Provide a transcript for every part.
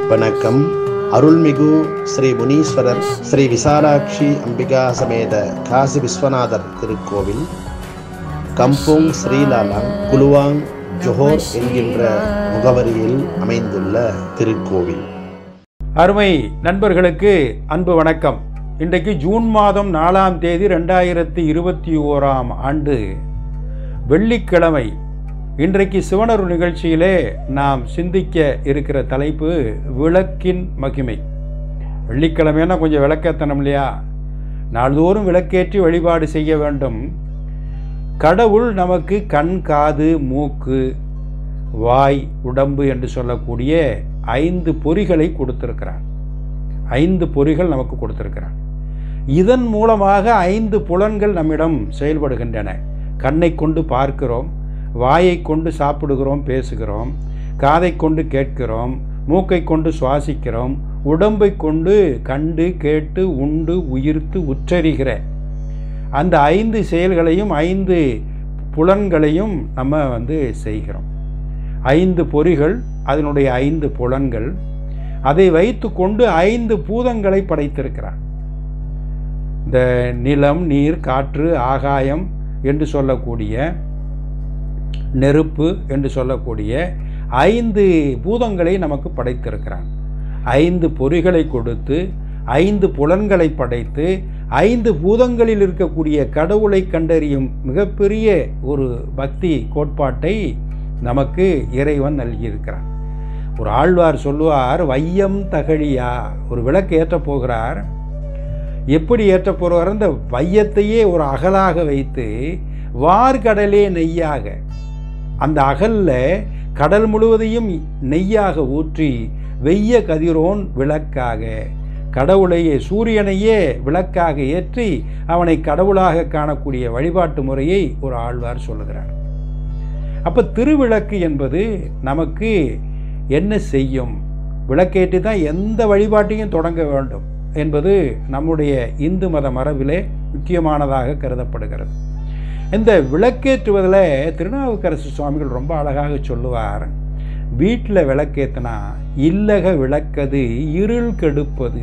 வணக்கம் அருள்மிகு ஸ்ரீ முனீஸ்வரர் ஸ்ரீ விசாலாட்சி அம்பிகா சமேத காசி விஸ்வநாதர் திருக்கோவில் கம்போங் ஸ்ரீலாலாங் குலுவாங் ஜொஹோர் என்கின்ற முகவரியில் அமைந்துள்ள திருக்கோவில் அருமை நண்பர்களுக்கு அன்பு வணக்கம் இன்றைக்கு ஜூன் மாதம் நாலாம் தேதி ரெண்டாயிரத்தி இருபத்தி ஓராம் ஆண்டு வெள்ளிக்கிழமை இன்றைக்கு சிவனரு நிகழ்ச்சியிலே நாம் சிந்திக்க இருக்கிற தலைப்பு விளக்கின் மகிமை வெள்ளிக்கிழமைன்னா கொஞ்சம் விளக்கேத்தனம் இல்லையா நாள்தோறும் விளக்கேற்றி வழிபாடு செய்ய வேண்டும் கடவுள் நமக்கு கண் காது மூக்கு வாய் உடம்பு என்று சொல்லக்கூடிய ஐந்து பொறிகளை கொடுத்திருக்கிறார் ஐந்து பொறிகள் நமக்கு கொடுத்திருக்கிறார் இதன் மூலமாக ஐந்து புலன்கள் நம்மிடம் செயல்படுகின்றன கண்ணை கொண்டு பார்க்கிறோம் வாயை கொண்டு சாப்பிடுகிறோம் பேசுகிறோம் காதை கொண்டு கேட்கிறோம் மூக்கை கொண்டு சுவாசிக்கிறோம் உடம்பை கொண்டு கண்டு கேட்டு உண்டு உயிர்த்து உச்சரிகிற அந்த ஐந்து செயல்களையும் ஐந்து புலன்களையும் நம்ம வந்து செய்கிறோம் ஐந்து பொறிகள் அதனுடைய ஐந்து புலன்கள் அதை வைத்து கொண்டு ஐந்து பூதங்களை படைத்திருக்கிறார் இந்த நிலம் நீர் காற்று ஆகாயம் என்று சொல்லக்கூடிய நெருப்பு என்று சொல்லக்கூடிய ஐந்து பூதங்களை நமக்கு படைத்திருக்கிறான் ஐந்து பொறிகளை கொடுத்து ஐந்து புலன்களை படைத்து ஐந்து பூதங்களில் இருக்கக்கூடிய கடவுளை கண்டறியும் மிகப்பெரிய ஒரு பக்தி கோட்பாட்டை நமக்கு இறைவன் நல்கியிருக்கிறான் ஒரு ஆழ்வார் சொல்லுவார் வையம் தகழியா ஒரு விளக்கு ஏற்றப் போகிறார் எப்படி ஏற்றப் போகிறார் அந்த வையத்தையே ஒரு அகலாக வைத்து வார்கடலே நெய்யாக அந்த அகல்ல கடல் முழுவதையும் நெய்யாக ஊற்றி வெய்ய கதிரோன் விளக்காக கடவுளையே சூரியனையே விளக்காக ஏற்றி அவனை கடவுளாக காணக்கூடிய வழிபாட்டு முறையை ஒரு ஆழ்வார் சொல்லுகிறார் அப்போ திருவிளக்கு என்பது நமக்கு என்ன செய்யும் விளக்கேற்றி தான் எந்த வழிபாட்டையும் தொடங்க வேண்டும் என்பது நம்முடைய இந்து மத மரபிலே முக்கியமானதாக கருதப்படுகிறது இந்த விளக்கேற்றுவதில் திருநாவுக்கரசு சுவாமிகள் ரொம்ப அழகாக சொல்லுவார் வீட்டில் விளக்கேற்றினா இல்லக விளக்கது இருள் கெடுப்பது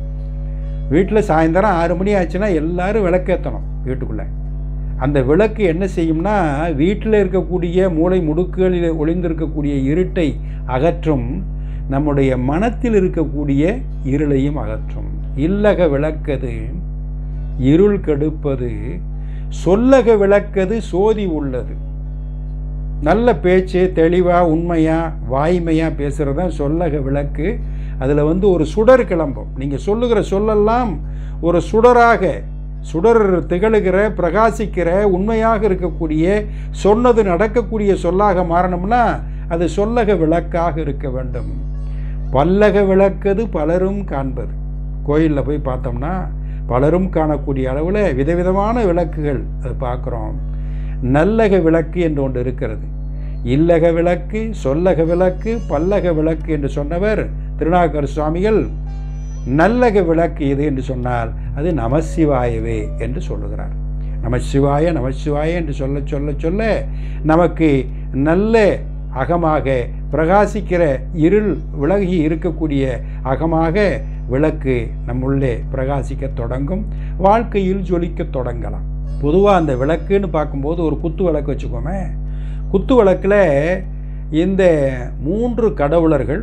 வீட்டில் சாயந்தரம் ஆறு மணி ஆச்சுன்னா எல்லாரும் விளக்கேற்றணும் வீட்டுக்குள்ளே அந்த விளக்கு என்ன செய்யும்னா வீட்டில் இருக்கக்கூடிய மூளை முடுக்குகளில் ஒளிந்திருக்கக்கூடிய இருட்டை அகற்றும் நம்முடைய மனத்தில் இருக்கக்கூடிய இருளையும் அகற்றும் இல்லக விளக்கது இருள் கெடுப்பது சொல்லக விளக்கது சோதி உள்ளது நல்ல பேச்சு தெளிவாக உண்மையாக வாய்மையாக பேசுகிறது தான் சொல்லக விளக்கு அதில் வந்து ஒரு சுடர் கிளம்பும் நீங்கள் சொல்லுகிற சொல்லெல்லாம் ஒரு சுடராக சுடர் திகழுகிற பிரகாசிக்கிற உண்மையாக இருக்கக்கூடிய சொன்னது நடக்கக்கூடிய சொல்லாக மாறணும்னா அது சொல்லக விளக்காக இருக்க வேண்டும் பல்லக விளக்கது பலரும் காண்பது கோயிலில் போய் பார்த்தோம்னா பலரும் காணக்கூடிய அளவில் விதவிதமான விளக்குகள் அது பார்க்குறோம் நல்லக விளக்கு என்று ஒன்று இருக்கிறது இல்லக விளக்கு சொல்லக விளக்கு பல்லக விளக்கு என்று சொன்னவர் திருநாகர் சுவாமிகள் நல்லக விளக்கு எது என்று சொன்னால் அது நமசிவாயவே என்று சொல்லுகிறார் நமசிவாய நமசிவாய என்று சொல்ல சொல்ல சொல்ல நமக்கு நல்ல அகமாக பிரகாசிக்கிற இருள் விலகி இருக்கக்கூடிய அகமாக விளக்கு நம்முள்ளே பிரகாசிக்க தொடங்கும் வாழ்க்கையில் ஜொலிக்க தொடங்கலாம் பொதுவாக அந்த விளக்குன்னு பார்க்கும்போது ஒரு குத்து விளக்கு வச்சுக்கோமே குத்து விளக்கில் இந்த மூன்று கடவுளர்கள்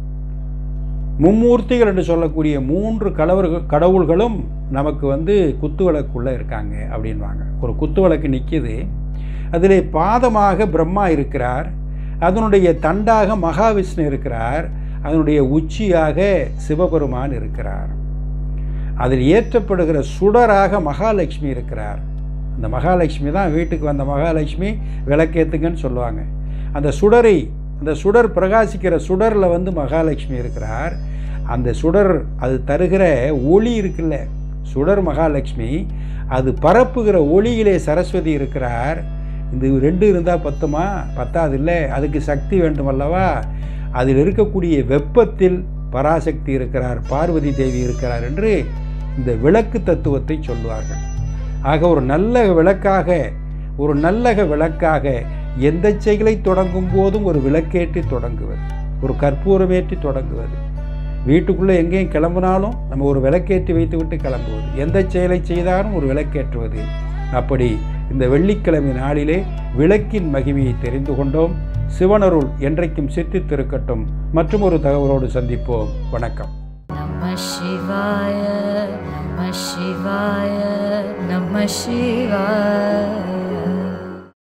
மும்மூர்த்திகள் என்று சொல்லக்கூடிய மூன்று கடவுள்கள் கடவுள்களும் நமக்கு வந்து குத்து விளக்குள்ளே இருக்காங்க அப்படின்வாங்க ஒரு குத்து விளக்கு நிற்கிது அதில் பாதமாக பிரம்மா இருக்கிறார் அதனுடைய தண்டாக மகாவிஷ்ணு இருக்கிறார் அதனுடைய உச்சியாக சிவபெருமான் இருக்கிறார் அதில் ஏற்றப்படுகிற சுடராக மகாலட்சுமி இருக்கிறார் அந்த மகாலட்சுமி தான் வீட்டுக்கு வந்த மகாலட்சுமி விளக்கேத்துங்கன்னு சொல்லுவாங்க அந்த சுடரை அந்த சுடர் பிரகாசிக்கிற சுடரில் வந்து மகாலட்சுமி இருக்கிறார் அந்த சுடர் அது தருகிற ஒளி இருக்குல்ல சுடர் மகாலட்சுமி அது பரப்புகிற ஒளியிலே சரஸ்வதி இருக்கிறார் இந்த ரெண்டு இருந்தால் பத்துமா பத்தாது இல்லை அதுக்கு சக்தி வேண்டும் அல்லவா அதில் இருக்கக்கூடிய வெப்பத்தில் பராசக்தி இருக்கிறார் பார்வதி தேவி இருக்கிறார் என்று இந்த விளக்கு தத்துவத்தை சொல்லுவார்கள் ஆக ஒரு நல்ல விளக்காக ஒரு நல்லக விளக்காக எந்த செயலை தொடங்கும் போதும் ஒரு விளக்கேற்றி தொடங்குவது ஒரு கற்பூரமேற்றி தொடங்குவது வீட்டுக்குள்ளே எங்கேயும் கிளம்புனாலும் நம்ம ஒரு விளக்கேற்றி வைத்துவிட்டு கிளம்புவது எந்த செயலை செய்தாலும் ஒரு விளக்கேற்றுவது அப்படி இந்த வெள்ளிக்கிழமை நாளிலே விளக்கின் மகிமையை தெரிந்து கொண்டோம் சிவனருள் என்றைக்கும் சித்தித்திருக்கட்டும் மற்றும் ஒரு தகவலோடு சந்திப்போம் வணக்கம் Namah Shivaya, Namah Shivaya, Namah Shivaya.